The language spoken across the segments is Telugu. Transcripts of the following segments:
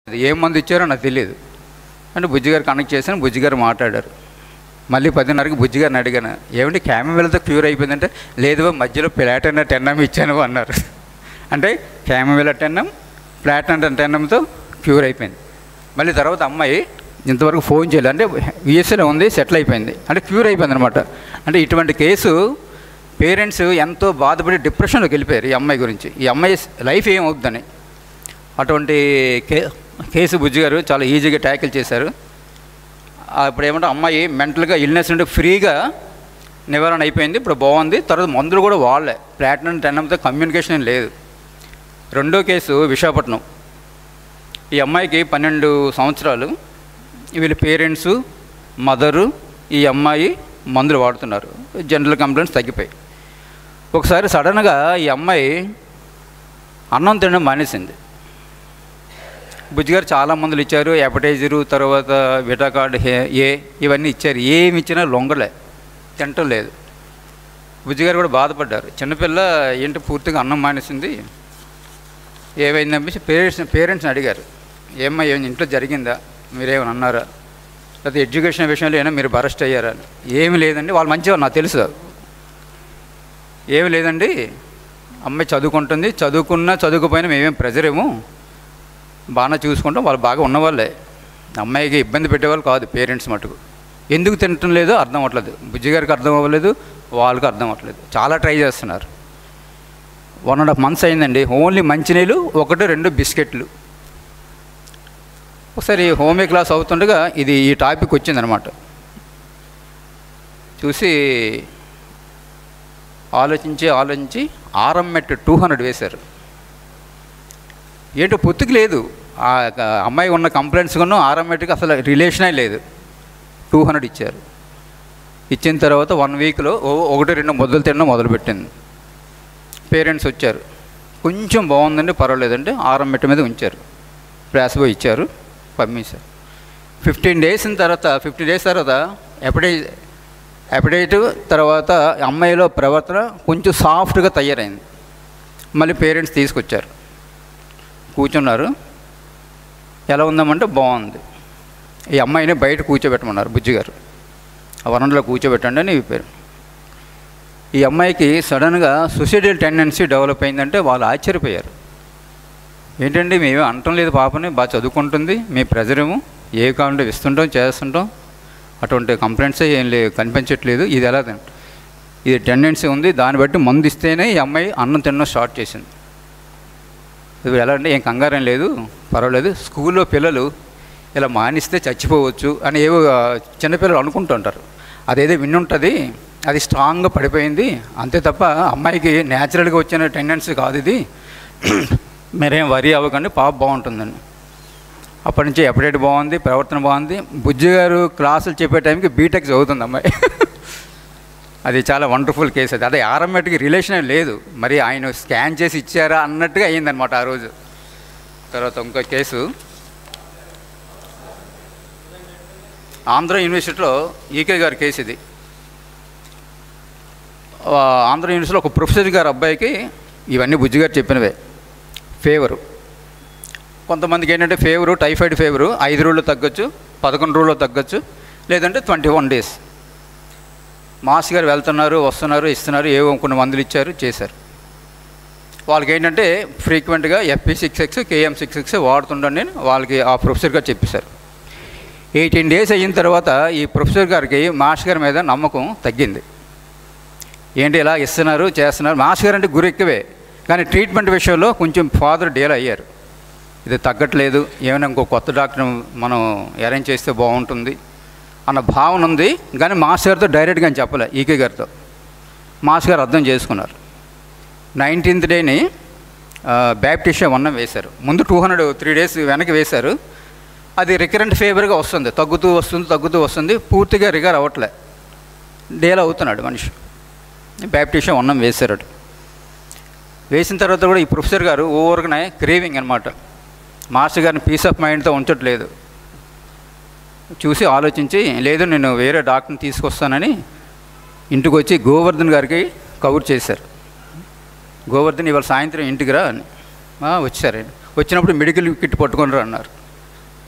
ఏం మందు ఇచ్చారో నాకు తెలియదు అంటే బుజ్జిగారు కనెక్ట్ చేశాను బుజ్జిగారు మాట్లాడారు మళ్ళీ పదిన్నరకి బుజ్జిగారిని అడిగాను ఏమంటే క్యామవెల్తో క్యూర్ అయిపోయిందంటే లేదు బాబు, మధ్యలో ప్లాటినా టెన్నం ఇచ్చాను అన్నారు అంటే క్యామవెల్ టెన్నం ప్లాటినా టెన్నంతో క్యూర్ అయిపోయింది మళ్ళీ తర్వాత అమ్మాయి ఇంతవరకు ఫోన్ చేయలేదు అంటే యూఎస్ఏలో ఉంది సెటిల్ అయిపోయింది అంటే క్యూర్ అయిపోయింది అనమాట అంటే ఇటువంటి కేసు పేరెంట్స్ ఎంతో బాధపడి డిప్రెషన్లోకి వెళ్ళిపోయారు ఈ అమ్మాయి గురించి ఈ అమ్మాయి లైఫ్ ఏమవుతుందని అటువంటి కే కేసు బుజ్జి గారు చాలా ఈజీగా ట్యాకిల్ చేశారు ఆ, ఇప్పుడు ఏమంటే అమ్మాయి మెంటల్గా ఇల్నెస్ నుండి ఫ్రీగా నివారణ అయిపోయింది ఇప్పుడు బాగుంది తర్వాత మందులు కూడా వాళ్ళే ప్లాటినం టెన్నంతో కమ్యూనికేషన్ ఏం లేదు రెండో కేసు విశాఖపట్నం ఈ అమ్మాయికి పన్నెండు సంవత్సరాలు వీళ్ళ పేరెంట్స్ మదరు ఈ అమ్మాయి మందులు వాడుతున్నారు జనరల్ కంప్లైంట్స్ తగ్గిపోయి ఒకసారి సడన్గా ఈ అమ్మాయి అన్నం తినడం మానేసింది బుజ్జిగారు చాలా మందులు ఇచ్చారు ఎపటైజరు తర్వాత విటాకార్డ్ హే ఏ ఇవన్నీ ఇచ్చారు ఏమి ఇచ్చినా లొంగలే తింటం లేదు బుజ్జిగారు కూడా బాధపడ్డారు చిన్నపిల్ల ఏంటి పూర్తిగా అన్నం మానేసింది ఏమైందని పేరెంట్స్ పేరెంట్స్ని అడిగారు ఏమ్మా ఏమైనా ఇంట్లో జరిగిందా మీరేమైనా అన్నారా లేకపోతే ఎడ్యుకేషన్ విషయంలో ఏమైనా మీరు బరస్ట్ అయ్యారా అని. ఏమీ లేదండి వాళ్ళు మంచివారు నాకు తెలుసు ఏమీ లేదండి అమ్మాయి చదువుకుంటుంది చదువుకున్నా చదువుకుపోయినా మేమేం ప్రెజర్ ఏమో బాగానే చూసుకుంటాం వాళ్ళు బాగా ఉన్నవాళ్ళే అమ్మాయికి ఇబ్బంది పెట్టేవాళ్ళు కాదు పేరెంట్స్ మటుకు ఎందుకు తినటం లేదో అర్థం అవ్వట్లేదు బుజ్జి గారికి అర్థం అవ్వలేదు వాళ్ళకి అర్థం అవ్వట్లేదు చాలా ట్రై చేస్తున్నారు వన్ అండ్ హాఫ్ మంత్స్ అయిందండి ఓన్లీ మంచినీళ్ళు ఒకటి రెండు బిస్కెట్లు ఒకసారి హోమే క్లాస్ అవుతుండగా ఇది ఈ టాపిక్ వచ్చిందనమాట చూసి ఆలోచించి ఆలోచించి ఆరం మెట్ టూ హండ్రెడ్ వేశారు ఏంటో పొత్తుకు లేదు ఆ ఆ అమ్మాయి ఉన్న కంప్లైంట్స్ కొన్నా ఆరమెట్కి అసలు రిలేషనే లేదు టూ హండ్రెడ్ ఇచ్చారు ఇచ్చిన తర్వాత వన్ వీక్లో ఒకటి రెండు మొదలు తినడం మొదలుపెట్టింది పేరెంట్స్ వచ్చారు కొంచెం బాగుందండి పర్వాలేదండి ఆరం మెట్టు మీద ఉంచారు ప్లాస్బో ఇచ్చారు పంపించారు ఫిఫ్టీన్ డేస్ తర్వాత ఫిఫ్టీన్ డేస్ తర్వాత ఎప్పుడై ఎప్పుడైట్ తర్వాత అమ్మాయిలో ప్రవర్తన కొంచెం సాఫ్ట్గా తయారైంది మళ్ళీ పేరెంట్స్ తీసుకొచ్చారు కూర్చున్నారు ఎలా ఉందామంటే బాగుంది ఈ అమ్మాయిని బయట కూర్చోబెట్టమన్నారు బుజ్జి గారు ఆ వరంలో కూర్చోబెట్టండి అని చెప్పారు ఈ అమ్మాయికి సడన్గా సొసైటల్ టెండెన్సీ డెవలప్ అయిందంటే వాళ్ళు ఆశ్చర్యపోయారు ఏంటండి మేము అనటం లేదు పాపని బాగా చదువుకుంటుంది మీ ప్రెజర్ ఏమో ఏ కావాలంటే ఇస్తుంటాం చేస్తుంటాం అటువంటి కంప్లైంట్స్ ఏం లేవు కనిపించట్లేదు ఇది ఎలా తిన- ఇది టెండెన్సీ ఉంది దాన్ని బట్టి మందు ఇస్తేనే ఈ అమ్మాయి అన్నం తినడం స్టార్ట్ చేసింది ఇది ఎలా అంటే ఏం కంగారేం లేదు పర్వాలేదు స్కూల్లో పిల్లలు ఇలా మానిస్తే చచ్చిపోవచ్చు అని ఏవో ఆ, చిన్నపిల్లలు అనుకుంటుంటారు అదేదో విన్నుంటుంది అది స్ట్రాంగ్గా పడిపోయింది అంతే తప్ప అమ్మాయికి న్యాచురల్గా వచ్చిన టెండెన్సీ కాదు ఇది మీరేం వరి అవ్వకండి పాప బాగుంటుందండి అప్పటి నుంచి ఎప్పుడైతే బాగుంది ప్రవర్తన బాగుంది బుజ్జి గారు క్లాసులు చెప్పే టైంకి బీటెక్ చదువుతుంది అమ్మాయి అది చాలా వండర్ఫుల్ కేసు అది అదే ఆరమ్మటికి రిలేషన్ ఏం లేదు మరి ఆయన స్కాన్ చేసి ఇచ్చారా అన్నట్టుగా అయ్యిందనమాట ఆ రోజు తర్వాత ఇంకో కేసు ఆంధ్ర యూనివర్సిటీలో ఈకే గారి కేసు ఇది ఆ, ఆంధ్ర యూనివర్సిటీలో ఒక ప్రొఫెసర్ గారి అబ్బాయికి ఇవన్నీ బుజ్జి గారు చెప్పినవే ఫేవరు కొంతమందికి ఏంటంటే ఫేవరు టైఫాయిడ్ ఫేవరు ఐదు రోజులు తగ్గొచ్చు పదకొండు రోజుల్లో తగ్గొచ్చు లేదంటే ట్వంటీ వన్ డేస్ మాస్ గారు వెళ్తున్నారు వస్తున్నారు ఇస్తున్నారు ఏవో కొన్ని మందులు ఇచ్చారు చేశారు వాళ్ళకి ఏంటంటే ఫ్రీక్వెంట్గా FP six X KM six X వాడుతుండండి అని వాళ్ళకి ఆ ప్రొఫెసర్ గారు చెప్పేశారు ఎయిటీన్ డేస్ అయిన తర్వాత ఈ ప్రొఫెసర్ గారికి మాస్టర్ గారి మీద నమ్మకం తగ్గింది ఏంటి ఇలా ఇస్తున్నారు చేస్తున్నారు మాస్టర్ గారు అంటే గురి ఎక్కువే కానీ ట్రీట్మెంట్ విషయంలో కొంచెం ఫాదర్ డీల్ అయ్యారు ఇది తగ్గట్లేదు ఏమైనా ఇంకో కొత్త డాక్టర్ మనం అరేంజ్ చేస్తే బాగుంటుంది అన్న భావన ఉంది కానీ మాస్టర్ గారితో డైరెక్ట్గా అని చెప్పలే ఈకే గారితో మాస్టర్ గారు అర్థం చేసుకున్నారు నైన్టీన్త్ డేని బ్యాప్టిషియా వన్ వేశారు ముందు టూ హండ్రెడ్ త్రీ డేస్ వెనక్కి వేశారు అది రికరెంట్ ఫేవర్గా వస్తుంది తగ్గుతూ వస్తుంది తగ్గుతూ వస్తుంది పూర్తిగా రికవర్ అవ్వట్లే డేలా అవుతున్నాడు మనిషి బ్యాప్టిషియా వన్నం వేశారు అటు. వేసిన తర్వాత కూడా ఈ ప్రొఫెసర్ గారు ఓవర్గానే క్రేవింగ్ అనమాట మాస్టర్ గారిని పీస్ ఆఫ్ మైండ్తో ఉంచట్లేదు చూసి ఆలోచించి లేదు నేను వేరే డాక్టర్ని తీసుకొస్తానని ఇంటికి వచ్చి గోవర్ధన్ గారికి కవర్ చేశారు గోవర్ధన్ ఇవాళ సాయంత్రం ఇంటికి రా అని "ఆ, వచ్చారండి వచ్చినప్పుడు మెడికల్ కిట్ పట్టుకొని రా అన్నారు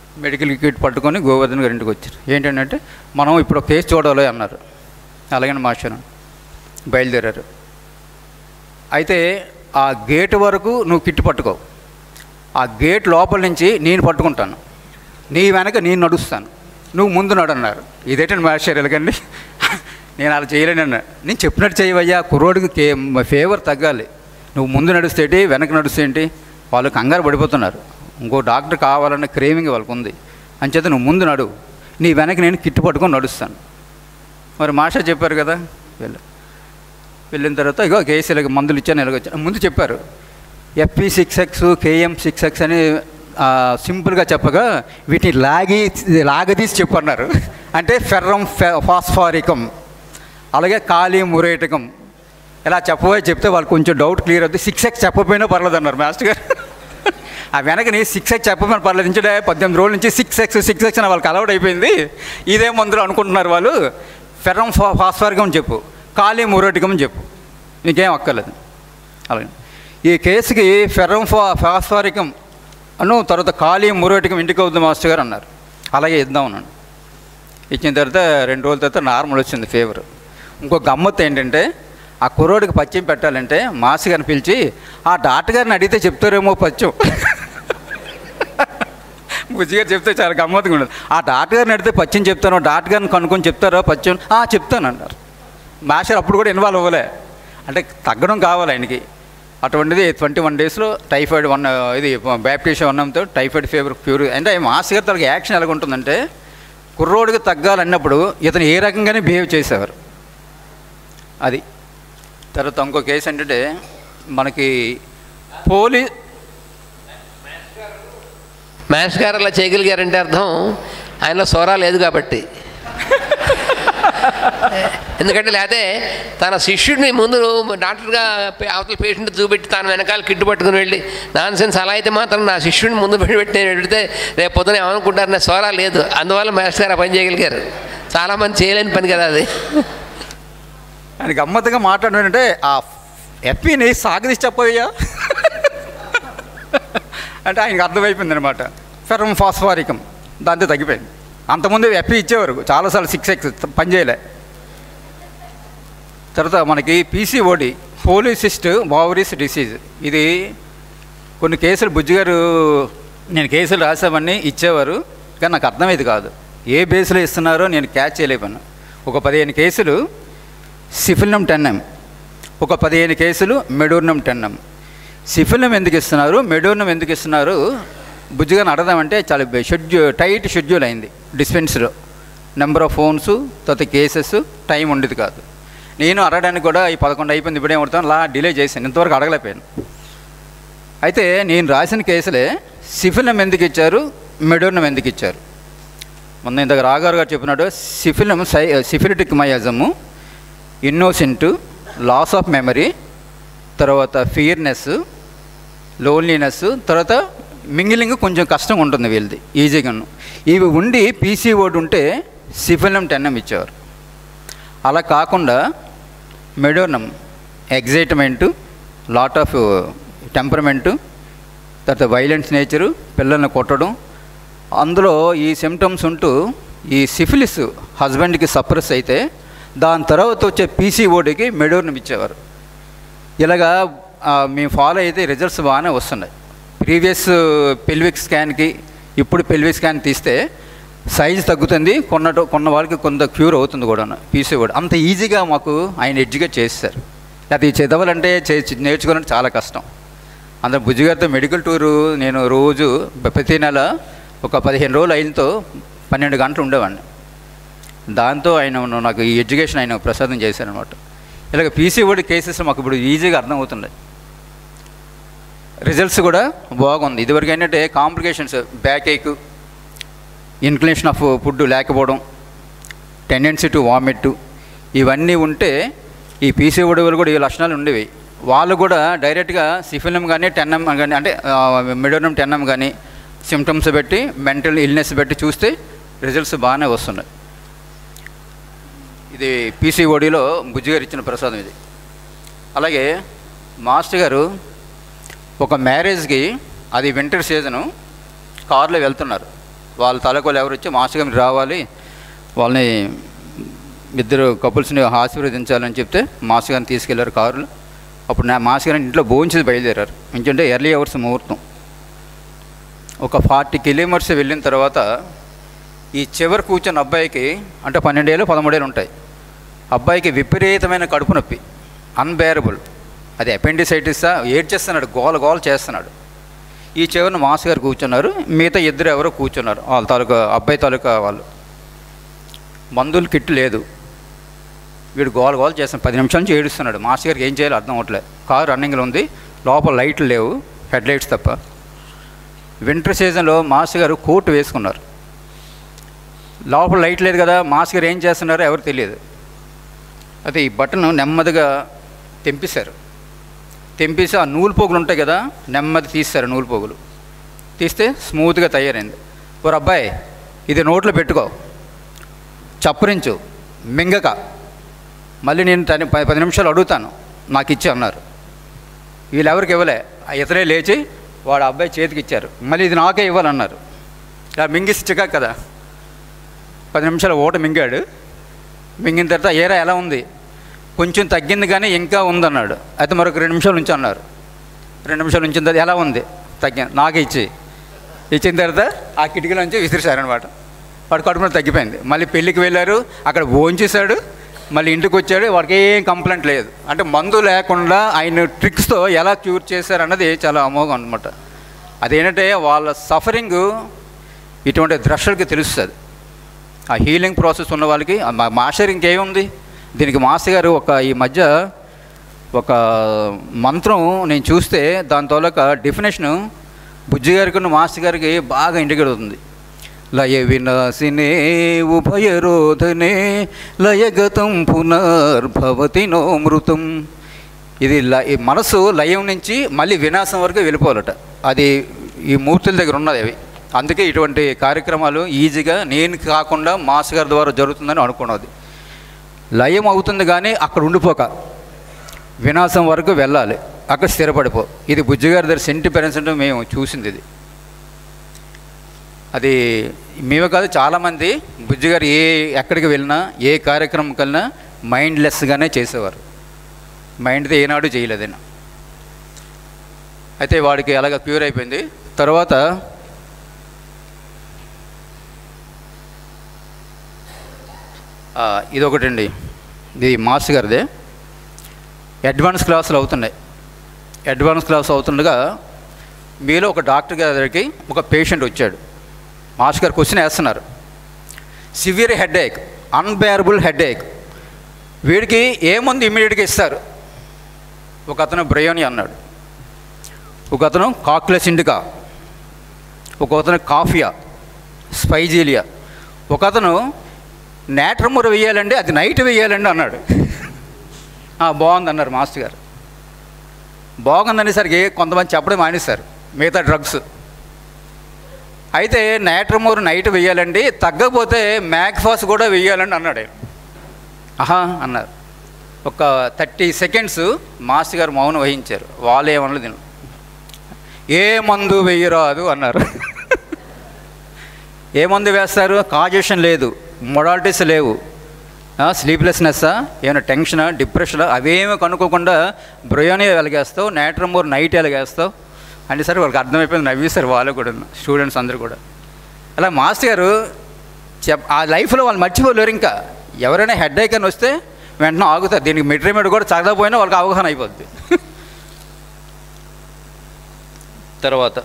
మెడికల్ కిట్ పట్టుకొని గోవర్ధన్ గారి ఇంటికి వచ్చారు ఏంటంటే మనం ఇప్పుడు ఒక కేసు చూడాలి అన్నారు అలాగని మాస్టర్ బయలుదేరారు అయితే ఆ గేట్ వరకు నువ్వు కిట్ పట్టుకో ఆ గేట్ లోపల నుంచి నేను పట్టుకుంటాను నీ వెనక నేను నడుస్తాను నువ్వు ముందు నడు అన్నారు ఇదేంటండి మాస్టర్ ఎలాగండి నేను అలా చేయలేనన్నా నేను చెప్పినట్టు చేయవయ్యా కుర్రోడికి కే ఫేవర్ తగ్గాలి నువ్వు ముందు నడుస్తేటి వెనక నడుస్తేంటి వాళ్ళు కంగారు పడిపోతున్నారు ఇంకో డాక్టర్ కావాలన్న క్రేవింగ్ వాళ్ళకు ఉంది అంచేత నువ్వు ముందు నడు నీ వెనక నేను కిట్టు పట్టుకొని నడుస్తాను మరి మాస్టర్ చెప్పారు కదా వెళ్ళు వెళ్ళిన తర్వాత ఇగో కేసు ఇలాగ మందులు ఇచ్చాను ఇలాగ వచ్చాను ముందు చెప్పారు FP six X KM six X అని ఆ, సింపుల్గా చెప్పగా వీటిని లాగి లాగదీసి చెప్పన్నారు అంటే ఫెర్రం ఫె ఫాస్ఫారికం అలాగే కాలి మురేటకం ఇలా చెప్పబోయే చెప్తే వాళ్ళు కొంచెం డౌట్ క్లియర్ అవుతుంది సిక్స్ ఎక్స్ చెప్పకపోయినా పర్లేదు అన్నారు మాస్టర్ గారు ఆ వెనకని సిక్స్ ఎక్స్ చెప్పమని పర్లేదు నుంచి పద్దెనిమిది రోజుల నుంచి సిక్స్ ఎక్స్ సిక్స్ ఎక్స్ అని వాళ్ళకి అలవాటు అయిపోయింది ఇదే మందులు అనుకుంటున్నారు వాళ్ళు ఫెర్రం ఫా ఫాస్ఫారికం చెప్పు కాలి మురేటికం చెప్పు నీకేం అక్కర్లేదు అలాగే ఈ కేసుకి ఫెర్రం ఫా ఫాస్ఫారికం అను తర్వాత కాలి మురేటికం ఇంటికి అవుతుంది మాస్టర్ గారు అన్నారు అలాగే ఇద్దాం అన్నాను ఇచ్చిన తర్వాత రెండు రోజుల తర్వాత నార్మల్ వచ్చింది ఫీవర్ ఇంకో గమ్మత్తు ఏంటంటే ఆ కుర్రోడికి పచ్చం పెట్టాలంటే మాస్ గారిని పిలిచి ఆ డాక్టర్ గారిని అడిగితే చెప్తారేమో పచ్చం బుజ్జి గారు చెప్తే చాలా గమ్మత్తుగా ఉండదు ఆ డాక్టర్ గారిని అడిగితే పచ్చం చెప్తాను డాక్టర్ గారిని కనుక్కొని చెప్తారో పచ్చం "ఆ, చెప్తాను అన్నారు మాస్టర్ అప్పుడు కూడా ఇన్వాల్వ్ అవ్వలే అంటే తగ్గడం కావాలి ఆయనకి అటువంటిది ట్వంటీ వన్ డేస్లో టైఫాయిడ్ వన్ ఇది బ్యాప్టిషన్ వన్నంతో టైఫాయిడ్ ఫీవర్ క్యూర్ అంటే మాస్టర్ గారి తనకి యాక్షన్ ఎలాగ ఉంటుందంటే కుర్రోడికి తగ్గాలన్నప్పుడు ఇతను ఏ రకంగానే బిహేవ్ చేసేవారు అది తర్వాత ఇంకో కేసు ఏంటంటే మనకి పోలీ మాస్టర్ గారు అలా చేయగలిగారంటే అర్థం ఆయనలో సోరా లేదు కాబట్టి ఎందుకంటే లేకపోతే తన శిష్యుడిని ముందు డాక్టర్గా పే- అవతల పేషెంట్ చూపెట్టి తాను వెనకాల కిట్టు పట్టుకుని వెళ్ళి నాన్ సెన్స్ అలా అయితే మాత్రం నా శిష్యుడిని ముందు పెట్టి నేను పెడితే రేపు పొద్దున ఏమనుకుంటారు నా సోరా లేదు అందువల్ల మాస్టర్ గారు ఆ పని చేయగలిగారు చాలామంది చేయలేని పని కదా అది ఆయన గమ్మత్తుగా మాట్లాడంటే ఆ ఎఫ్ఈని సాగదీసి చెప్పవయ్యా అంటే ఆయనకు అర్థమైపోయింది అనమాట ఫెర్రం ఫాస్ఫారికం దాంతో తగ్గిపోయింది అంతకుముందు ఎఫ్ఈ ఇచ్చేవారు చాలాసార్లు సిక్స్ ఎక్స్ పని చేయలే తర్వాత మనకి పీసీఓడి పోలిసిస్ట్ ఓవరీస్ డిసీజ్ ఇది కొన్ని కేసులు బుజ్జిగారు నేను కేసులు రాసామని ఇచ్చేవారు కానీ నాకు అర్థమయ్యేది కాదు ఏ బేస్లో ఇస్తున్నారో నేను క్యాచ్ చేయలేకపోయాను ఒక పదిహేను కేసులు సిఫిలినం టెన్ఎం ఒక పదిహేను కేసులు మెడోర్నం టెన్ఎం సిఫిలినం ఎందుకు ఇస్తున్నారు మెడోర్నం ఎందుకు ఇస్తున్నారు బుజ్జిగాని అడదామంటే చాలా షెడ్యూల్ టైట్ షెడ్యూల్ అయింది డిస్పెన్స్లో నెంబర్ ఆఫ్ ఫోన్స్ తర్వాత కేసెస్ టైం ఉండేది కాదు నేను అడగడానికి కూడా ఈ పదకొండు అయిపోయింది ఇప్పుడే కొడతాను లా డిలే చేశాను ఇంతవరకు అడగలేకపోయాను అయితే నేను రాసిన కేసులే సిఫిలం ఎందుకు ఇచ్చారు మెడోర్నం ఎందుకు ఇచ్చారు మొన్న ఇంతకు రాగారు గారు చెప్పినట్టు సిఫిలం సై syphilitic miasm innocent loss of memory తర్వాత ఫియర్నెస్ లోన్లీనెస్ తర్వాత మింగిలింగ్ కొంచెం కష్టం ఉంటుంది వీళ్ళది ఈజీగాను ఇవి ఉండి పీసీఓడి ఉంటే సిఫిలం టెన్నం ఇచ్చేవారు అలా కాకుండా మెడోనం ఎగ్జైట్మెంటు లాట్ ఆఫ్ టెంపరమెంటు తర్వాత వైలెన్స్ నేచరు పిల్లల్ని కొట్టడం అందులో ఈ సిమ్టమ్స్ ఉంటూ ఈ సిఫిలిస్ హస్బెండ్కి సప్రెస్ అయితే దాని తర్వాత వచ్చే పీసీఓడికి మెడోర్నం ఇచ్చేవారు ఇలాగా ఆ, మేము ఫాలో అయితే రిజల్ట్స్ బాగానే వస్తున్నాయి ప్రీవియస్ పెల్విక్ స్కాన్కి ఇప్పుడు పెల్విక్ స్కాన్ తీస్తే సైజ్ తగ్గుతుంది కొన్న కొన్న వాళ్ళకి కొంత క్యూర్ అవుతుంది కూడా పీసీఓడి అంత ఈజీగా మాకు ఆయన ఎడ్యుకేట్ చేస్తారు అది చదవాలంటే చే- నేర్చుకోవాలంటే చాలా కష్టం అందరు బుజ్జిగారితో మెడికల్ టూరు నేను రోజు ప్రతి నెల ఒక పదిహేను రోజులు అయినతో పన్నెండు గంటలు ఉండేవాడిని దాంతో ఆయన నాకు ఈ ఎడ్యుకేషన్ ఆయన ప్రసాదం చేశారనమాట ఇలాగ పీసీఓడి కేసెస్ మాకు ఇప్పుడు ఈజీగా అర్థమవుతున్నాయి రిజల్ట్స్ కూడా బాగుంది ఇదివరకు ఏంటంటే complications back ache inclination of food లేకపోవడం టెండెన్సీ టు వామిట్ ఇవన్నీ ఉంటే ఈ పీసీఓడి వాళ్ళు కూడా ఈ లక్షణాలు ఉండేవి వాళ్ళు కూడా డైరెక్ట్గా సిఫిలం కానీ టెన్ఎం కానీ అంటే మిడోనం టెన్ఎం కానీ సిమ్టమ్స్ పెట్టి మెంటల్ ఇల్నెస్ పెట్టి చూస్తే రిజల్ట్స్ బాగానే వస్తున్నాయి ఇది పీసీఓడిలో బుజ్జిగారు ఇచ్చిన ప్రసాదం ఇది అలాగే మాస్టర్ గారు ఒక మ్యారేజ్కి అది వింటర్ సీజను కారులో వెళ్తున్నారు వాళ్ళ తలకోలు ఎవరు వచ్చి మాస్టర్ గారు రావాలి వాళ్ళని ఇద్దరు కపుల్స్ని ఆశీర్వదించాలని చెప్తే మాస్టర్ గారిని తీసుకెళ్లారు కారులో అప్పుడు నా మాస్టర్ గారిని ఇంట్లో భోంచేసి బయలుదేరారు ఎందుకంటే ఎర్లీ అవర్స్ ముహూర్తం ఒక ఫార్టీ కిలోమీటర్స్ వెళ్ళిన తర్వాత ఈ చివరి కూర్చున్న అబ్బాయికి అంటే పన్నెండేళ్ళు పదమూడేళ్ళు ఉంటాయి అబ్బాయికి విపరీతమైన కడుపు నొప్పి అన్బేరబుల్ అది అపెండిసైటిసా ఏడ్చేస్తున్నాడు గోల గోల చేస్తున్నాడు ఈ చివరిన మాస్ గారు కూర్చున్నారు మిగతా ఇద్దరు ఎవరో కూర్చున్నారు వాళ్ళ తాలూకా అబ్బాయి తాలూకా వాళ్ళు మందులు కిట్ లేదు వీడు గోల గోల చేస్తాను పది నిమిషాల నుంచి ఏడుస్తున్నాడు మాస్ గారికి ఏం చేయాలో అర్థం అవ్వట్లేదు కారు రన్నింగ్లో ఉంది లోపల లైట్లు లేవు హెడ్ లైట్స్ తప్ప వింటర్ సీజన్లో మాస్ గారు కోట్ వేసుకున్నారు లోపల లైట్ లేదు కదా మాస్ గారు ఏం చేస్తున్నారో ఎవరు తెలియదు అయితే ఈ బటన్ నెమ్మదిగా తెంపేశారు తెంపేసి ఆ నూలు పోగులు ఉంటాయి కదా నెమ్మది తీస్తారు నూలు పోగులు తీస్తే స్మూత్గా తయారైంది ఓ అబ్బాయి ఇది నోట్లో పెట్టుకో చప్పరించు మింగక మళ్ళీ నేను తని ప- పది నిమిషాలు అడుగుతాను నాకు ఇచ్చి అన్నారు వీళ్ళు ఎవరికి ఇవ్వలే ఆ ఇతరే లేచి వాడు అబ్బాయి చేతికి ఇచ్చారు మళ్ళీ ఇది నాకే ఇవ్వాలన్నారు ఇలా మింగిసి చికాకు కదా పది నిమిషాలు ఓట మింగాడు మింగిన తర్వాత ఏరా ఎలా ఉంది కొంచెం తగ్గింది కానీ ఇంకా ఉందన్నాడు అయితే మరొక రెండు నిమిషాలు నుంచి అన్నారు రెండు నిమిషాలు ఉంచిన తర్వాత ఎలా ఉంది తగ్గింది నాకే ఇచ్చి ఇచ్చిన తర్వాత ఆ కిటికీలో నుంచి విసిరిశారనమాట వాడు కడుపులో తగ్గిపోయింది మళ్ళీ పెళ్ళికి వెళ్ళారు అక్కడ భోంచేశాడు మళ్ళీ ఇంటికి వచ్చాడు వాడికి ఏం కంప్లైంట్ లేదు అంటే మందు లేకుండా ఆయన ట్రిక్స్తో ఎలా క్యూర్ చేశారన్నది చాలా అమోఘం అనమాట అదేంటంటే వాళ్ళ సఫరింగ్ ఇటువంటి ద్రష్టలకి తెలుస్తుంది ఆ హీలింగ్ ప్రాసెస్ ఉన్న వాళ్ళకి ఆ మా- మాస్టర్ ఇంకేముంది దీనికి మాస్టర్ గారు ఒక ఈ మధ్య ఒక మంత్రం నేను చూస్తే దాని తోలక డెఫినేషను బుజ్జి గారికి మాస్టర్ గారికి బాగా ఇంటికెడుతుంది లయ వినాశినే ఉభయరోధనే లయగతం పునర్భవతి నో మృతం ఇది ల ఈ మనసు లయం నుంచి మళ్ళీ వినాశం వరకు వెళ్ళిపోవాలట అది ఈ మూర్తుల దగ్గర ఉన్నది అవి అందుకే ఇటువంటి కార్యక్రమాలు ఈజీగా నేను కాకుండా మాస్ గారి ద్వారా జరుగుతుందని అనుకున్నది లయం అవుతుంది కానీ అక్కడ ఉండిపోక వినాశం వరకు వెళ్ళాలి అక్కడ స్థిరపడిపో ఇది బుజ్జిగారి దగ్గర సెంటి పేరెంట్స్ అంటే మేము చూసింది ఇది అది మేమే కాదు చాలామంది బుజ్జిగారు ఏ ఎక్కడికి వెళ్ళినా ఏ కార్యక్రమంకి వెళ్ళినా మైండ్లెస్గానే చేసేవారు మైండ్తో ఏనాడు చేయలేదైనా అయితే వాడికి అలాగ క్యూర్ అయిపోయింది తర్వాత ఆ, ఇదొకటండి ఇది మాస్ గారిదే అడ్వాన్స్ క్లాసులు అవుతున్నాయి అడ్వాన్స్ క్లాస్ అవుతుండగా మీలో ఒక డాక్టర్ గారి దగ్గరికి ఒక పేషెంట్ వచ్చాడు మాస్ గారు క్వశ్చన్ వేస్తున్నారు severe head ache unbearable head ache వీడికి ఏముంది ఇమ్మీడియట్గా ఇస్తారు ఒక అతను బ్రయోని అన్నాడు ఒక అతను కాక్లెస్ ఇండికా ఒక అతను కాఫియా స్పైజీలియా ఒక అతను నేట్రముర వేయాలండి అది నైట్ వేయాలండి అన్నాడు "ఆ, బాగుంది అన్నారు మాస్టర్ గారు బాగుందనేసరికి కొంతమంది చెప్పడం మానేశారు మిగతా డ్రగ్స్ అయితే నేట్రమోర్ నైట్ వేయాలండి తగ్గకపోతే మ్యాక్ఫాస్ కూడా వేయాలండి అన్నాడు ఆయన. ఆహా అన్నారు ఒక థర్టీ సెకండ్స్ మాస్టర్ గారు మౌనం వహించారు వాళ్ళు ఏమన్నది నేను ఏ మందు వెయ్యరాదు అన్నారు ఏ మందు వేస్తారు కాజేషన్ లేదు మొడాలిటీస్ లేవు స్లీప్లెస్నెస్సా ఏమైనా టెన్షనా డిప్రెషనా అవేమీ కనుక్కోకుండా బ్రయోని వెలగేస్తావు నేట్రమోర్ నైట్ వెలగేస్తావు అంటే సరే వాళ్ళకి అర్థమైపోయింది నవ్వేశారు వాళ్ళు కూడా స్టూడెంట్స్ అందరూ కూడా అలా మాస్టర్ గారు చెప్ ఆ లైఫ్లో వాళ్ళు మర్చిపోలేరు ఇంకా ఎవరైనా హెడ్ ఐక్ అని వస్తే వెంటనే ఆగుతారు దీనికి మెట్రిమెడ్ కూడా చదవకపోయినా వాళ్ళకి అవగాహన అయిపోద్ది తర్వాత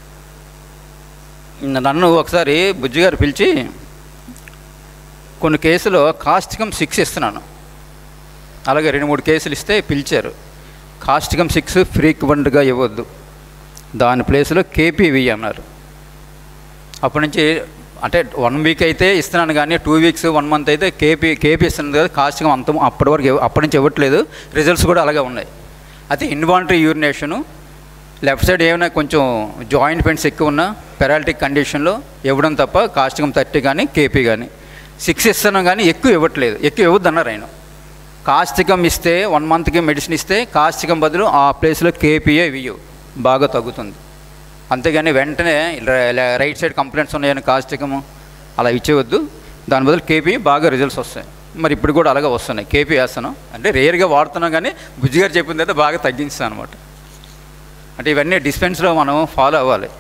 నన్ను ఒకసారి బుజ్జిగారు పిలిచి కొన్ని కేసులో కాస్టికం సిక్స్ ఇస్తున్నాను అలాగే రెండు మూడు కేసులు ఇస్తే పిలిచారు కాస్టికం సిక్స్ ఫ్రీక్వెంట్గా ఇవ్వద్దు దాని ప్లేస్లో కేపీవి అన్నారు అప్పటి నుంచి అంటే వన్ వీక్ అయితే ఇస్తున్నాను కానీ టూ వీక్స్ వన్ మంత్ అయితే కేపీ కేపీ ఇస్తున్నాను కదా కాస్టికం అంత అప్పటి వరకు ఇవ్వ- అప్పటి నుంచి ఇవ్వట్లేదు రిజల్ట్స్ కూడా అలాగే ఉన్నాయి అయితే ఇన్వాంటరీ యూరినేషను లెఫ్ట్ సైడ్ ఏమైనా కొంచెం జాయింట్ పెయింట్స్ ఎక్కువ ఉన్నా పెరాలిటిక్ కండిషన్లో ఇవ్వడం తప్ప కాస్టికం థర్టీ కానీ కేపీ కానీ సిక్స్ ఇస్తున్నాం కానీ ఎక్కువ ఇవ్వట్లేదు ఎక్కువ ఇవ్వద్దు అన్నారు ఆయన కాస్టికం ఇస్తే వన్ మంత్కి మెడిసిన్ ఇస్తే కాస్టికం బదులు ఆ ప్లేస్లో కేపీఏ ఇవ్వవు బాగా తగ్గుతుంది అంతేగాని వెంటనే ర- రైట్ సైడ్ కంప్లైంట్స్ ఉన్నాయని కాస్టికము అలా ఇచ్చేవద్దు దాని బదులు కేపీ బాగా రిజల్ట్స్ వస్తాయి మరి ఇప్పుడు కూడా అలాగే వస్తున్నాయి కేపీ వేస్తాను అంటే రేర్గా వాడుతున్నాం కానీ బుజ్జి గారు చెప్పింది అయితే బాగా తగ్గించాను అనమాట అంటే ఇవన్నీ డిస్పెన్స్లో మనం ఫాలో అవ్వాలి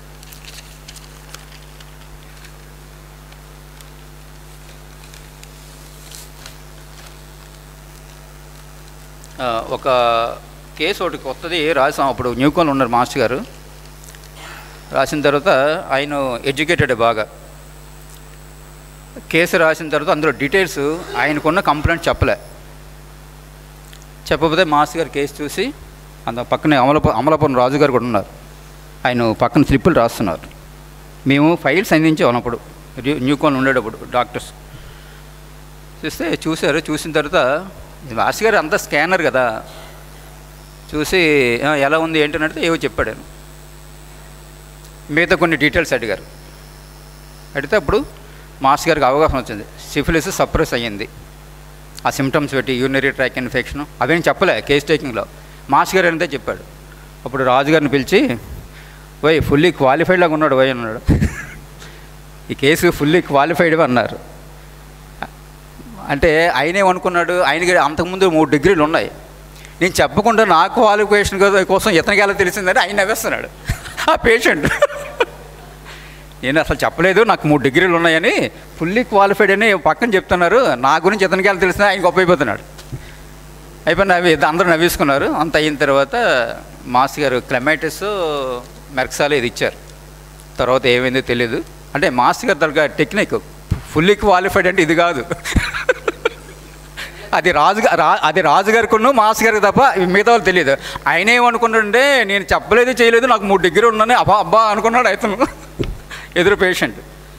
ఆ, ఒక కేసు ఒకటి కొత్తది రాసాం అప్పుడు న్యూకాన్ ఉన్నారు మాస్టర్ గారు రాసిన తర్వాత ఆయన ఎడ్యుకేటెడ్ బాగా కేసు రాసిన తర్వాత అందులో డీటెయిల్స్ ఆయనకున్న కంప్లైంట్ చెప్పలే చెప్పకపోతే మాస్టర్ గారు కేసు చూసి అంత పక్కనే అమలపు అమలాపురం రాజు గారు కూడా ఉన్నారు ఆయన పక్కన స్లిప్పులు రాస్తున్నారు మేము ఫైల్స్ అందించాం అప్పుడు న్యూకాన్ ఉండేటప్పుడు డాక్టర్స్ చూస్తే చూశారు చూసిన తర్వాత ఇది మాస్టర్ గారు అంతా స్కానర్ కదా చూసి "ఆ, ఎలా ఉంది ఏంటని అడిగితే ఏవో చెప్పాడు ఆయన మిగతా కొన్ని డీటెయిల్స్ అడిగారు అడిగితే అప్పుడు మాస్టర్ గారికి అవగాహన వచ్చింది సిఫిలిస్ సప్రెస్ అయ్యింది ఆ సిమ్టమ్స్ పెట్టి యూరినరీ ట్రాక్ ఇన్ఫెక్షన్ అవేం చెప్పలే కేస్ టేకింగ్లో మాస్టర్ గారు అంతే చెప్పాడు అప్పుడు రాజుగారిని పిలిచి వై ఫుల్లీ క్వాలిఫైడ్ లాగా ఉన్నాడు వై అన్నాడు ఈ కేసు ఫుల్లీ క్వాలిఫైడ్ అన్నారు అంటే ఆయన ఏమనుకున్నాడు ఆయనకి అంతకుముందు మూడు డిగ్రీలు ఉన్నాయి నేను చెప్పకుండా నా క్వాలిఫికేషన్ కోసం ఇతనికి ఎలా తెలిసిందని ఆయన నవ్వేస్తున్నాడు ఆ పేషెంట్ నేను అసలు చెప్పలేదు నాకు మూడు డిగ్రీలు ఉన్నాయని ఫుల్లీ క్వాలిఫైడ్ అని పక్కన చెప్తున్నారు నా గురించి ఇతనికి ఎలా తెలిసింది ఆయన గొప్ప అయిపోతున్నాడు అయిపోయి నవ్వి అందరూ నవ్వేసుకున్నారు అంత అయిన తర్వాత మాస్ గారు క్లమైటిస్ మెర్క్సాలు ఇది ఇచ్చారు తర్వాత ఏమైందో తెలియదు అంటే మాస్ గారు తరగా టెక్నిక్ ఫుల్లీ క్వాలిఫైడ్ అంటే ఇది కాదు అది రాజు రా అది రాజుగారికి మాస్ గారికి తప్ప మిగతా వాళ్ళు తెలియదు ఆయన ఏమనుకున్నాడంటే నేను చెప్పలేదు చేయలేదు నాకు మూడు డిగ్రీ ఉన్నాను అబ్బా అబ్బా అనుకున్నాడు అతను ఎదురు పేషెంట్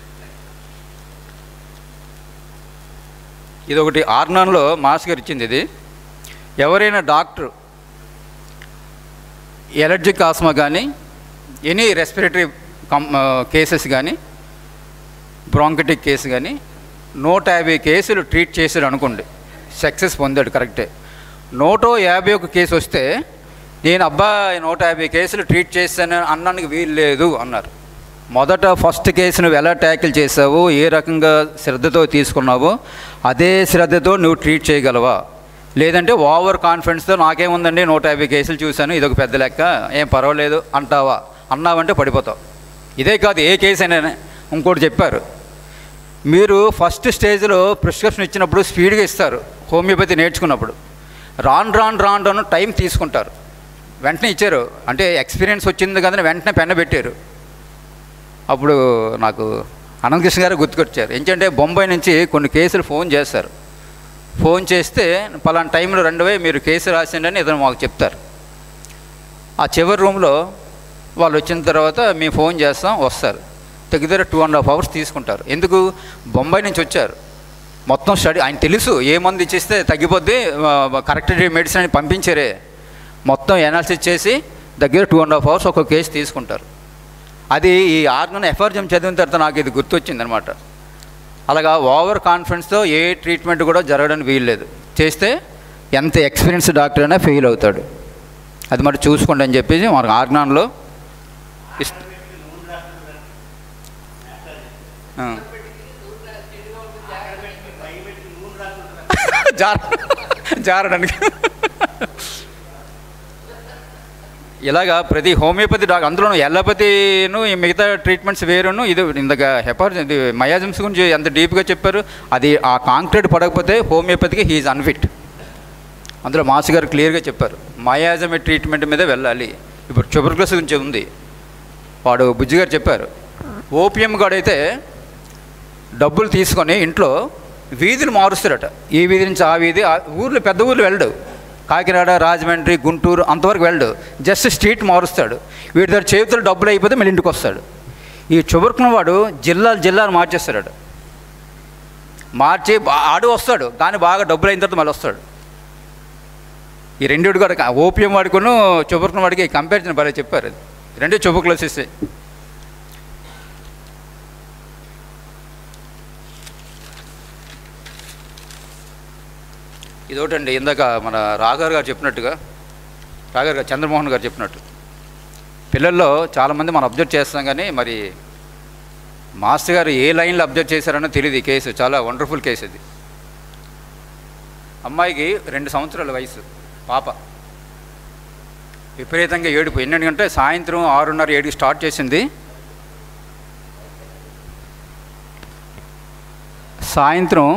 ఇది ఒకటి ఆర్నాన్లో మాస్ గారు ఇచ్చింది ఇది ఎవరైనా డాక్టర్ ఎలర్జిక్ ఆస్మా కానీ ఎనీ రెస్పిరేటరీ కం కేసెస్ కానీ బ్రాంకటిక్ కేసు కానీ నూట యాభై కేసులు ట్రీట్ చేశాడు అనుకోండి సక్సెస్ పొందాడు కరెక్టే నూట యాభై ఒక కేసు వస్తే నేను అబ్బాయి నూట యాభై కేసులు ట్రీట్ చేశాను అన్నానికి వీలు లేదు అన్నారు మొదట ఫస్ట్ కేసు నువ్వు ఎలా ట్యాకిల్ చేసావు ఏ రకంగా శ్రద్ధతో తీసుకున్నావో అదే శ్రద్ధతో నువ్వు ట్రీట్ చేయగలవా లేదంటే ఓవర్ కాన్ఫిడెన్స్తో నాకేముందండి నూట యాభై కేసులు చూశాను ఇదొక పెద్ద లెక్క ఏం పర్వాలేదు అంటావా అన్నావంటే పడిపోతావు ఇదే కాదు ఏ కేసు అయినా ఇంకోటి చెప్పారు మీరు ఫస్ట్ స్టేజ్లో ప్రిస్క్రిప్షన్ ఇచ్చినప్పుడు స్పీడ్గా ఇస్తారు హోమియోపతి నేర్చుకున్నప్పుడు రాన్ రాన్ రాన్ రాను టైం తీసుకుంటారు వెంటనే ఇచ్చారు అంటే ఎక్స్పీరియన్స్ వచ్చింది కదా వెంటనే పెన్న పెట్టారు అప్పుడు నాకు అనంతకృష్ణ గారు గుర్తుకొచ్చారు ఏంటంటే బొంబాయి నుంచి కొన్ని కేసులు ఫోన్ చేస్తారు ఫోన్ చేస్తే పలానా టైంలో రెండువే మీరు కేసు రాసిండి అని ఇతను మాకు చెప్తారు ఆ చివరి రూమ్లో వాళ్ళు వచ్చిన తర్వాత మేము ఫోన్ చేస్తాం వస్తారు దగ్గర టూ అండ్ హాఫ్ అవర్స్ తీసుకుంటారు ఎందుకు బొంబాయి నుంచి వచ్చారు మొత్తం స్టడీ ఆయన తెలుసు ఏ మందు ఇచ్చేస్తే తగ్గిపోద్ది కరెక్ట్ మెడిసిన్ అని పంపించారే మొత్తం ఎనాలిసిస్ చేసి దగ్గర టూ అండ్ హాఫ్ అవర్స్ ఒక కేసు తీసుకుంటారు అది ఈ ఆర్గన్ ఎఫర్జం చదివిన తర్వాత నాకు ఇది గుర్తొచ్చింది అనమాట అలాగా ఓవర్ కాన్ఫిడెన్స్తో ఏ ట్రీట్మెంట్ కూడా జరగడానికి వీల్లేదు చేస్తే ఎంత ఎక్స్పీరియన్స్ డాక్టర్ అయినా ఫెయిల్ అవుతాడు అది మరి చూసుకోండి అని చెప్పేసి మన ఆర్గాన్లో ఇస్- ఆ. జార జారడానికి ఇలాగా ప్రతి హోమియోపతి డాక్టర్ అందులోనూ ఎల్లపతిను ఈ మిగతా ట్రీట్మెంట్స్ వేరును ఇది ఇందాక హెపార్ ఇది మయాజమ్స్ గురించి ఎంత డీప్గా చెప్పారు అది ఆ కాంక్రీట్ పడకపోతే హోమియోపతికి హీఈస్ అన్ఫిట్ అందులో మాస్ గారు క్లియర్గా చెప్పారు మయాజమే ట్రీట్మెంట్ మీద వెళ్ళాలి ఇప్పుడు ట్యూబర్క్లోస్ గురించి ఉంది వాడు బుజ్జి గారు చెప్పారు ఓపిఎం గాడైతే డబ్బులు తీసుకొని ఇంట్లో వీధిని మారుస్తారట ఈ వీధి నుంచి ఆ వీధి ఆ ఊర్లో పెద్ద ఊర్లు వెళ్ళడు కాకినాడ రాజమండ్రి గుంటూరు అంతవరకు వెళ్ళడు జస్ట్ స్ట్రీట్ మారుస్తాడు వీటి దగ్గర చేతులు డబ్బులు అయిపోతే మళ్ళీ ఇంటికి వస్తాడు ఈ చుబర్కున్న వాడు జిల్లాలు జిల్లాలు మార్చేస్తాడు మార్చి బా- ఆడు వస్తాడు కానీ బాగా డబ్బులు అయిన తర్వాత మళ్ళీ వస్తాడు ఈ రెండిటి కూడా ఓపియం వాడుకును చుబర్కున్న వాడికి కంపారిజన్ భలే చెప్పారు అది రెండు చుబర్కులోసిస్ ఇదొకటండి ఇందాక మన రాఘర్ గారు చెప్పినట్టుగా రాఘర్ గారు చంద్రమోహన్ గారు చెప్పినట్టు పిల్లల్లో చాలామంది మనం అబ్జర్వ్ చేస్తాం కానీ మరి మాస్టర్ గారు ఏ లైన్లో అబ్జర్వ్ చేశారనో తెలియదు ఈ కేసు చాలా వండర్ఫుల్ కేసు ఇది అమ్మాయికి రెండు సంవత్సరాల వయసు పాప విపరీతంగా ఏడుపు ఎన్నింటికంటే సాయంత్రం ఆరున్నర ఏడుకి స్టార్ట్ చేసింది సాయంత్రం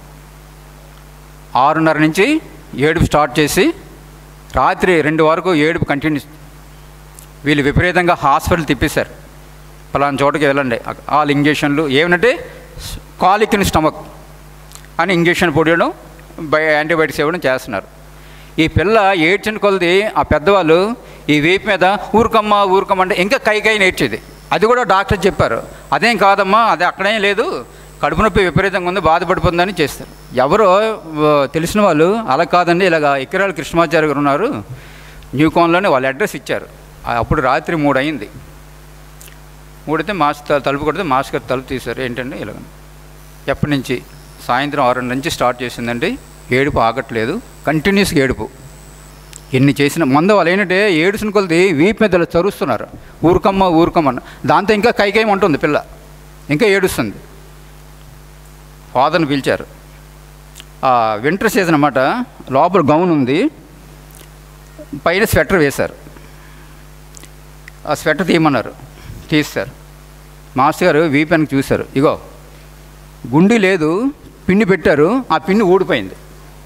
ఆరున్నర నుంచి ఏడుపు స్టార్ట్ చేసి రాత్రి రెండు వరకు ఏడుపు కంటిన్యూ వీళ్ళు విపరీతంగా హాస్పిటల్ తిప్పేశారు పలానా చోటకి వెళ్ళండి ఆల్ ఇంజక్షన్లు ఏమనంటే కాలిక్ ఇన్ స్టమక్ అని ఇంజక్షన్ పొడియడం బై యాంటీబయాటిక్స్ ఇవ్వడం చేస్తున్నారు ఈ పిల్ల ఏడ్చిన కొలది ఆ పెద్దవాళ్ళు ఈ వీపు మీద ఊరుకమ్మ ఊరుకమ్మ అంటే ఇంకా కై కై నేర్చేది అది కూడా డాక్టర్ చెప్పారు అదేం కాదమ్మా అది అక్కడేం లేదు కడుపు నొప్పి విపరీతంగా ఉంది బాధపడిపోతుందని చేస్తారు ఎవరో ఆ, తెలిసిన వాళ్ళు అలా కాదండి ఇలాగ ఎకిరాల కృష్ణమాచార్య గారు ఉన్నారు న్యూకాన్లోనే వాళ్ళ అడ్రస్ ఇచ్చారు ఆ, అప్పుడు రాత్రి మూడు అయింది మూడైతే మాస్ త- తలుపు కొడితే మాస్ గారు తలుపు తీశారు ఏంటంటే ఇలాగ ఎప్పటి నుంచి సాయంత్రం ఆరు నుంచి స్టార్ట్ చేసిందండి ఏడుపు ఆగట్లేదు కంటిన్యూస్గా ఏడుపు ఎన్ని చేసిన మంద వాళ్ళు ఏంటంటే ఏడుసిన కొలది వీపు మీద ఇలా చరుస్తున్నారు ఊరుకమ్మ ఊరుకమ్మ అని. దాంతో ఇంకా కైకేయమంటుంది పిల్ల ఇంకా ఏడుస్తుంది ఫాదర్ని పిలిచారు ఆ వింటర్ సీజన్ అన్నమాట లోపల గౌన్ ఉంది పైన స్వెటర్ వేశారు ఆ స్వెటర్ తీయమన్నారు తీస్తారు మాస్టర్ గారు వీపెన్కి చూశారు ఇగో గుండి లేదు పిన్ని పెట్టారు ఆ పిన్ని ఊడిపోయింది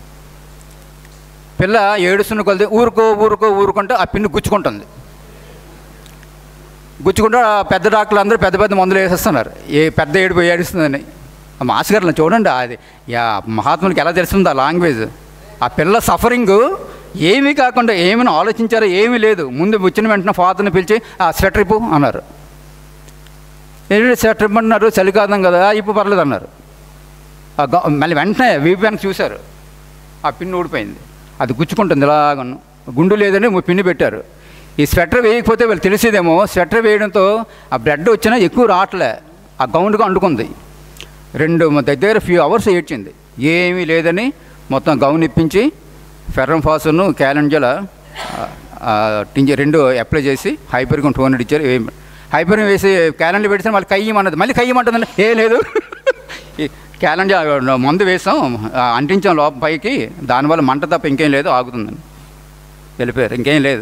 పిల్ల ఏడుస్తున్న కొలది ఊరుకో ఊరుకో ఊరుకుంటే ఆ పిన్ని గుచ్చుకుంటుంది గుచ్చుకుంటే ఆ పెద్ద డాక్టర్లు అందరూ పెద్ద పెద్ద మందులు వేసేస్తున్నారు ఏ పెద్ద ఏడుపు ఏడుస్తుందని ఆ మాస్ గారు చూడండి అది యా మహాత్ములకి ఎలా తెలుస్తుంది ఆ లాంగ్వేజ్ ఆ పిల్ల సఫరింగ్ ఏమీ కాకుండా ఏమైనా ఆలోచించారో ఏమీ లేదు ముందు వచ్చిన వెంటనే ఫాదర్ని పిలిచి ఆ స్వెటర్ ఇప్పు అన్నారు ఏంటంటే స్వెటర్ ఇప్పమన్నారు చలికాలం కదా ఇప్పు పర్లేదు అన్నారు ఆ గ- మళ్ళీ వెంటనే వీపీఎన్కి చూశారు ఆ పిన్ ఊడిపోయింది అది గుచ్చుకుంటుంది ఇలాగను గుండు లేదని ఓ పిన్ని పెట్టారు ఈ స్వెటర్ వేయకపోతే వీళ్ళు తెలిసేదేమో స్వెటర్ వేయడంతో ఆ బ్లడ్ వచ్చినా ఎక్కువ రావట్లే ఆ గౌండ్గా అంటుకుంది రెండు మ- దగ్గర ఫ్యూ అవర్స్ ఏడ్చింది ఏమీ లేదని మొత్తం గౌన్ ఇప్పించి ఫెర్రం ఫాసును క్యాలెంజల టింజ రెండు అప్లై చేసి హైపర్గా టూ హండ్రెడ్ ఇచ్చారు ఏం హైపర్ వేసి క్యాలెండర్ పెడితే మళ్ళీ కయ్యమన్నది మళ్ళీ కయ్యమంటుందండి ఏ లేదు ఈ క్యాలెండర్ మందు వేసాం ఆ, అంటించాం లోప పైకి దానివల్ల మంట తప్ప ఇంకేం లేదు ఆగుతుందని వెళ్ళిపోయారు ఇంకేం లేదు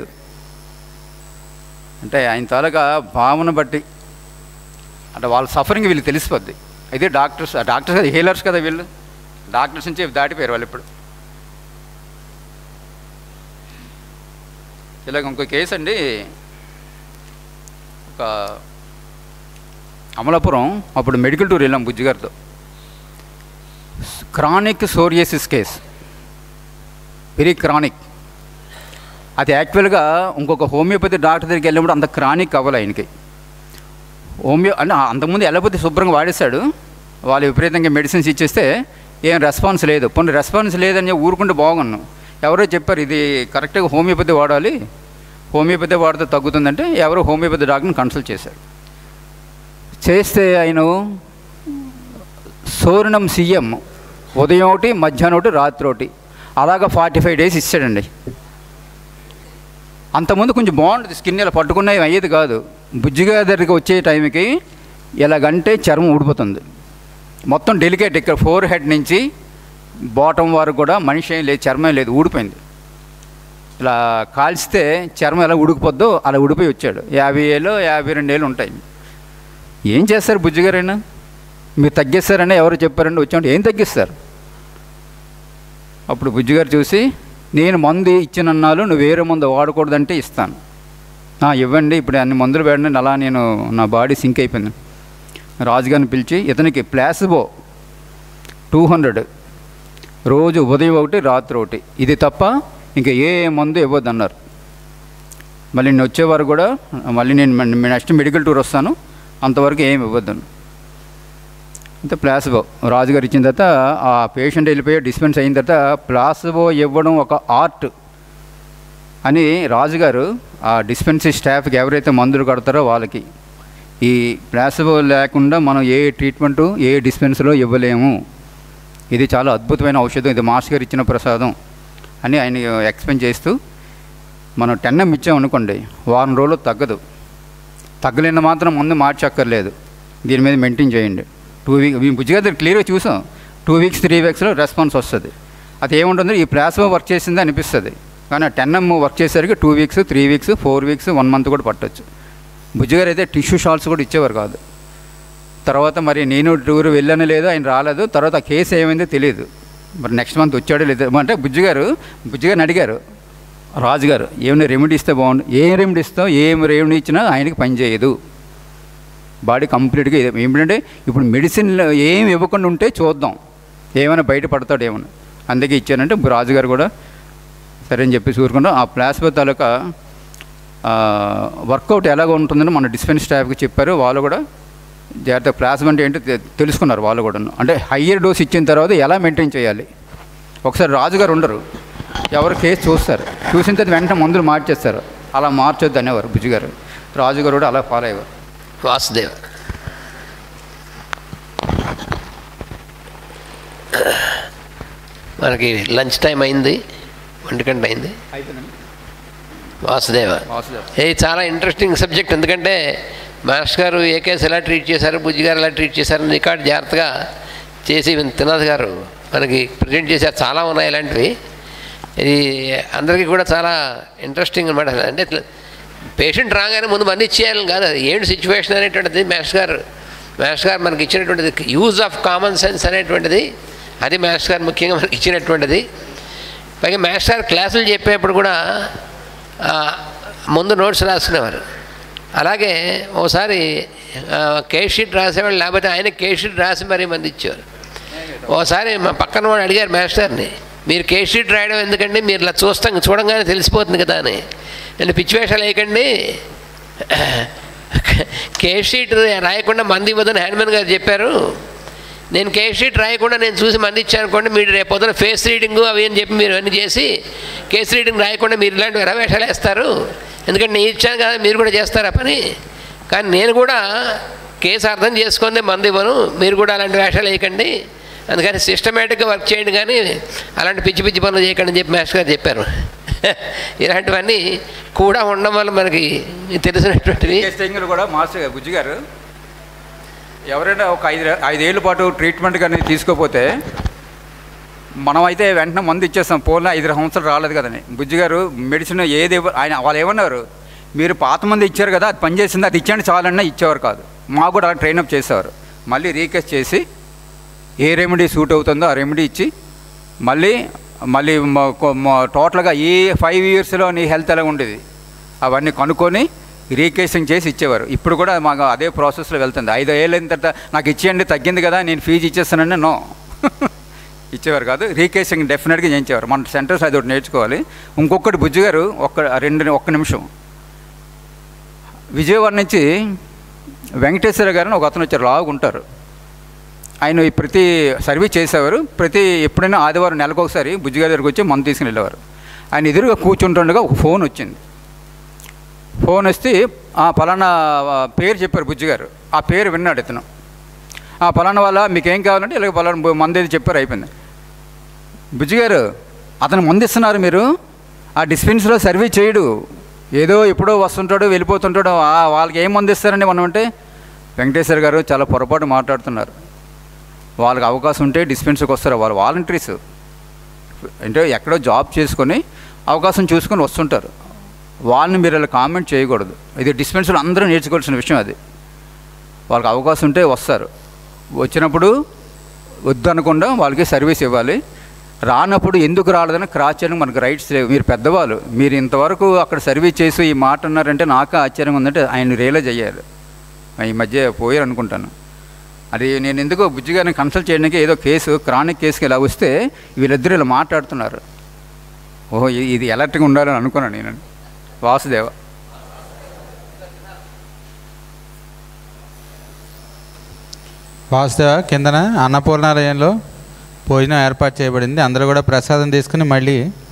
అంటే ఆయన తాలూకా భావన బట్టి అంటే వాళ్ళ సఫరింగ్ వీళ్ళు తెలిసిపోద్ది అయితే డాక్టర్స్ డాక్టర్స్ కదా హీలర్స్ కదా వీళ్ళు డాక్టర్స్ నుంచి దాటిపోయారు వాళ్ళు ఇప్పుడు ఇలాగ ఇంకో కేసు అండి ఒక అమలాపురం అప్పుడు మెడికల్ టూర్ వెళ్ళాం బుజ్జి గారితో chronic psoriasis case very chronic అది యాక్చువల్గా ఇంకొక హోమియోపతి డాక్టర్ దగ్గరికి వెళ్ళినప్పుడు అంత క్రానిక్ అవ్వాలి ఆయనకి హోమియో అంటే అంతకుముందు ఎల్లపోతే శుభ్రంగా వాడేశాడు వాళ్ళు విపరీతంగా మెడిసిన్స్ ఇచ్చేస్తే ఏం రెస్పాన్స్ లేదు పోనీ రెస్పాన్స్ లేదని చెప్పి ఊరుకుంటే బాగున్నాను ఎవరో చెప్పారు ఇది కరెక్ట్గా హోమియోపతి వాడాలి హోమియోపతి వాడితే తగ్గుతుందంటే ఎవరో హోమియోపతి డాక్టర్ని కన్సల్ట్ చేశారు చేస్తే ఆయన సోరణం సీఎం ఉదయం ఒకటి మధ్యాహ్నం ఒకటి రాత్రి ఒకటి అలాగా ఫార్టీ ఫైవ్ డేస్ ఇచ్చాడండి అంతకుముందు కొంచెం బాగుంటుంది స్కిన్ ఇలా పట్టుకున్నవి అయ్యేది కాదు బుజ్జిగా దగ్గరికి వచ్చే టైంకి ఇలాగంటే చర్మం ఊడిపోతుంది మొత్తం డెలికేట్ ఇక్కడ ఫోర్ హెడ్ నుంచి బాటం వరకు కూడా మనిషి ఏం లేదు చర్మం లేదు ఊడిపోయింది ఇలా కాల్చితే చర్మం ఎలా ఉడికిపోద్దో అలా ఉడిపోయి వచ్చాడు యాభై ఏళ్ళు యాభై రెండు ఏళ్ళు ఉంటాయి ఏం చేస్తారు బుజ్జిగారైనా మీరు తగ్గిస్తారని ఎవరు చెప్పారండి వచ్చామంటే ఏం తగ్గిస్తారు అప్పుడు బుజ్జిగారు చూసి నేను మందు ఇచ్చినన్నాళ్ళు నువ్వు వేరే మందు వాడకూడదంటే ఇస్తాను "ఆ, ఇవ్వండి ఇప్పుడు అన్ని మందులు వేడండి అలా నేను నా బాడీ సింక్ అయిపోయింది రాజుగారిని పిలిచి ఇతనికి ప్లాసిబో టూ హండ్రెడ్ రోజు ఉదయం ఒకటి రాత్రి ఒకటి ఇది తప్ప ఇంకా ఏ మందు ఇవ్వద్దు అన్నారు మళ్ళీ నేను వచ్చేవారు కూడా మళ్ళీ నేను నెక్స్ట్ మెడికల్ టూర్ వస్తాను అంతవరకు ఏమి ఇవ్వద్దు అంటే ప్లాసిబో రాజుగారు ఇచ్చిన తర్వాత ఆ పేషెంట్ వెళ్ళిపోయి డిస్పెన్స్ అయిన తర్వాత ప్లాసిబో ఇవ్వడం ఒక ఆర్ట్ అని రాజుగారు ఆ డిస్పెన్సరీ స్టాఫ్కి ఎవరైతే మందులు కడతారో వాళ్ళకి ఈ ప్లాసిబో లేకుండా మనం ఏ ట్రీట్మెంటు ఏ డిస్పెన్సరీలో ఇవ్వలేము ఇది చాలా అద్భుతమైన ఔషధం ఇది మాస్టర్ గారు ఇచ్చిన ప్రసాదం అని ఆయన ఎక్స్ప్లెయిన్ చేస్తూ మనం టెన్ఎం ఇచ్చామనుకోండి వారం రోజులు తగ్గదు తగ్గలేని మాత్రం ముందు మార్చక్కర్లేదు దీని మీద మెయింటైన్ చేయండి టూ వీక్ మేము బుజ్జిగా దగ్గర క్లియర్గా చూసాం టూ వీక్స్ త్రీ వీక్స్లో రెస్పాన్స్ వస్తుంది అది ఏముంటుందో ఈ ప్లాస్మా వర్క్ చేసింది అనిపిస్తుంది కానీ ఆ టెన్ ఎమ్ వర్క్ చేసేసరికి two weeks three weeks four weeks one month కూడా పట్టొచ్చు బుజ్జిగారు అయితే టిష్యూ షాల్స్ కూడా ఇచ్చేవారు కాదు తర్వాత మరి నేను టూర్ వెళ్ళాను లేదు ఆయన రాలేదు తర్వాత ఆ కేసు ఏమైందో తెలియదు మరి నెక్స్ట్ మంత్ వచ్చాడో లేదో అంటే బుజ్జిగారు బుజ్జిగారిని అడిగారు రాజుగారు ఏమైనా రెమెడీ ఇస్తే బాగుండు ఏ రెమెడీ ఇస్తావు ఏం రెమెడీ ఇచ్చినా ఆయనకి పని చేయదు బాడీ కంప్లీట్గా ఇది ఏమిటంటే ఇప్పుడు మెడిసిన్ ఏం ఇవ్వకుండా ఉంటే చూద్దాం ఏమైనా బయట పడతాడు ఏమైనా అందుకే ఇచ్చానంటే రాజుగారు కూడా సరే అని చెప్పి చూరుకుంటాం ఆ ప్లాస్మా తాలూకా వర్కౌట్ ఎలాగ ఉంటుందని మన డిస్పెన్స్ స్టాఫ్కి చెప్పారు వాళ్ళు కూడా జాగ్రత్త ప్లాస్మా అంటే ఏంటో తె- తెలుసుకున్నారు వాళ్ళు కూడా అంటే హయ్యర్ డోస్ ఇచ్చిన తర్వాత ఎలా మెయింటైన్ చేయాలి ఒకసారి రాజుగారు ఉండరు ఎవరు కేసు చూస్తారు చూసిన తర్వాత వెంటనే మందులు మార్చేస్తారు అలా మార్చొద్దు అనేవారు బుజ్జిగారు రాజుగారు కూడా అలా ఫాలో అయ్యేవారు వాసుదేవ మనకి లంచ్ టైం అయింది ఒంటి గంట అయింది వాసుదేవ వాసుదేవ్ ఇది చాలా ఇంట్రెస్టింగ్ సబ్జెక్ట్ ఎందుకంటే మాస్టర్ గారు ఏ కేసు ఎలా ట్రీట్ చేశారు బుజ్జి గారు ఎలా ట్రీట్ చేశారు రికార్డ్ జాగ్రత్తగా చేసి తినాథ్ గారు మనకి ప్రజెంట్ చేశారు చాలా ఉన్నాయి ఇలాంటివి ఇది అందరికీ కూడా చాలా ఇంట్రెస్టింగ్ అనమాట అంటే పేషెంట్ రాగానే ముందు మంది ఇచ్చేయాలని కాదు అది ఏంటి సిచ్యువేషన్ అనేటువంటిది మాస్టర్ గారు మాస్టర్ గారు మనకి ఇచ్చినటువంటిది యూజ్ ఆఫ్ కామన్ సెన్స్ అనేటువంటిది అది మాస్టర్ గారు ముఖ్యంగా మనకి ఇచ్చినటువంటిది పైగా మాస్టర్ గారు క్లాసులు చెప్పేప్పుడు కూడా ఆ, ముందు నోట్స్ రాసుకునేవారు అలాగే ఓసారి కేస్ షీట్ రాసేవాళ్ళు లేకపోతే ఆయన కేస్ షీట్ రాసి మరీ మంది ఇచ్చేవారు ఓసారి మా పక్కన వాడు అడిగారు మాస్టర్ని మీరు కేస్ షీట్ రాయడం ఎందుకండి మీరు ఇలా చూస్తాం చూడంగానే తెలిసిపోతుంది కదా అని నేను పిచ్చి వేషాలు వేయకండి కేస్ షీట్ రాయకుండా మంది ఇవ్వదని హ్యాండ్మెన్ గారు చెప్పారు నేను కేస్ షీట్ రాయకుండా నేను చూసి మంది ఇచ్చాను అనుకోండి మీరు రేపు పొద్దున ఫేస్ రీడింగ్ అవి అని చెప్పి మీరు అన్నీ చేసి కేస్ రీడింగ్ రాయకుండా మీరు ఇలాంటి రవేషాలు వేస్తారు ఎందుకంటే నేను ఇచ్చాను కదా మీరు కూడా చేస్తారా పని కానీ నేను కూడా కేసు అర్థం చేసుకుందే మంది ఇవ్వను మీరు కూడా అలాంటి వేషాలు వేయకండి అందుకని సిస్టమేటిక్గా వర్క్ చేయండి కానీ అలాంటి పిచ్చి పిచ్చి పనులు చేయకండి అని చెప్పి మాస్టర్ గారు చెప్పారు ఇలాంటివన్నీ కూడా ఉండడం వల్ల మనకి తెలిసినటువంటివి టెస్టింగ్లు కూడా మాస్టర్ గారు బుజ్జి గారు ఎవరైనా ఒక ఐదు ఐదేళ్ళ పాటు ట్రీట్మెంట్ కానీ తీసుకోపోతే మనం అయితే వెంటనే మందు ఇచ్చేస్తాం పోలే ఐదు సంవత్సరాలు రాలేదు కదని బుజ్జి గారు మెడిసిన్ ఏది ఇవ్వ- ఆయన వాళ్ళు ఏమన్నారు మీరు పాత మంది ఇచ్చారు కదా అది పనిచేసింది అది ఇచ్చండి చాలన్నా ఇచ్చేవారు కాదు మాకు కూడా అలా ట్రైనప్ చేసేవారు మళ్ళీ రీకెస్ట్ చేసి ఏ రెమెడీ సూట్ అవుతుందో ఆ రెమెడీ ఇచ్చి మళ్ళీ మళ్ళీ మ- కొ- మ- టోటల్గా ఈ ఫైవ్ ఇయర్స్లో నీ హెల్త్ ఎలా ఉండేది అవన్నీ కనుక్కొని రీకేసింగ్ చేసి ఇచ్చేవారు ఇప్పుడు కూడా మాకు అదే ప్రాసెస్లో వెళ్తుంది ఐదు ఏళ్ళ తర్వాత నాకు ఇచ్చేయండి తగ్గింది కదా నేను ఫీజు ఇచ్చేస్తానంటే నో ఇచ్చేవారు కాదు రీకేసింగ్ డెఫినెట్గా చేయించేవారు మన సెంటర్స్ అది ఒకటి నేర్చుకోవాలి ఇంకొకటి బుజ్జి గారు ఒక్క రెండు ఒక్క నిమిషం విజయవాడ నుంచి వెంకటేశ్వర గారిని ఒక అతను వచ్చారు లావుగా ఉంటారు ఆయన ఈ ప్రతి సర్వీస్ చేసేవారు ప్రతి ఎప్పుడైనా ఆదివారం నెలకు ఒకసారి బుజ్జిగారి దగ్గరికి వచ్చి మందు తీసుకుని వెళ్ళేవారు ఆయన ఎదురుగా కూర్చుంటుండగా ఒక ఫోన్ వచ్చింది ఫోన్ వస్తే ఆ పలానా ఆ, పేరు చెప్పారు బుజ్జిగారు ఆ పేరు విన్నాడు ఇతను ఆ పలానా వల్ల మీకు ఏం కావాలంటే ఇలాగ పలానా బు- మందు ఏది చెప్పారు అయిపోయింది బుజ్జిగారు అతను మందు ఇస్తున్నారు మీరు ఆ డిస్పెన్స్లో సర్వీస్ చేయడు ఏదో ఎప్పుడో వస్తుంటాడు వెళ్ళిపోతుంటాడు ఆ, వాళ్ళకి ఏం మందు ఇస్తారండి మనం అంటే వెంకటేశ్వర గారు చాలా పొరపాటు మాట్లాడుతున్నారు వాళ్ళకి అవకాశం ఉంటే డిస్పెన్సరీకి వస్తారు వాళ్ళు వాలంటీర్స్ అంటే ఎక్కడో జాబ్ చేసుకొని అవకాశం చూసుకొని వస్తుంటారు వాళ్ళని మీరు ఇలా కామెంట్ చేయకూడదు ఇది డిస్పెన్సరీ అందరూ నేర్చుకోవాల్సిన విషయం అది వాళ్ళకి అవకాశం ఉంటే వస్తారు వచ్చినప్పుడు వద్దనకుండా వాళ్ళకి సర్వీస్ ఇవ్వాలి రానప్పుడు ఎందుకు రాలేదని క్రాస్ చేయడం మనకు రైట్స్ లేవు మీరు పెద్దవాళ్ళు మీరు ఇంతవరకు అక్కడ సర్వీస్ చేసి ఈ మాట అన్నారంటే నాకు ఆశ్చర్యంగా ఉందంటే ఆయన రియలైజ్ అయ్యారు ఈ మధ్య పోయారు అనుకుంటాను అది నేను ఎందుకో బుజ్జి గారిని కన్సల్ట్ చేయడానికి ఏదో కేసు క్రానిక్ కేసుకి ఇలా వస్తే వీళ్ళిద్దరు ఇలా మాట్లాడుతున్నారు ఓహో ఇ- ఇది ఎలర్ట్గా ఉండాలని అనుకున్నాను నేను వాసుదేవ వాసుదేవ కిందన అన్నపూర్ణాలయంలో భోజనం ఏర్పాటు చేయబడింది అందరూ కూడా ప్రసాదం తీసుకుని మళ్ళీ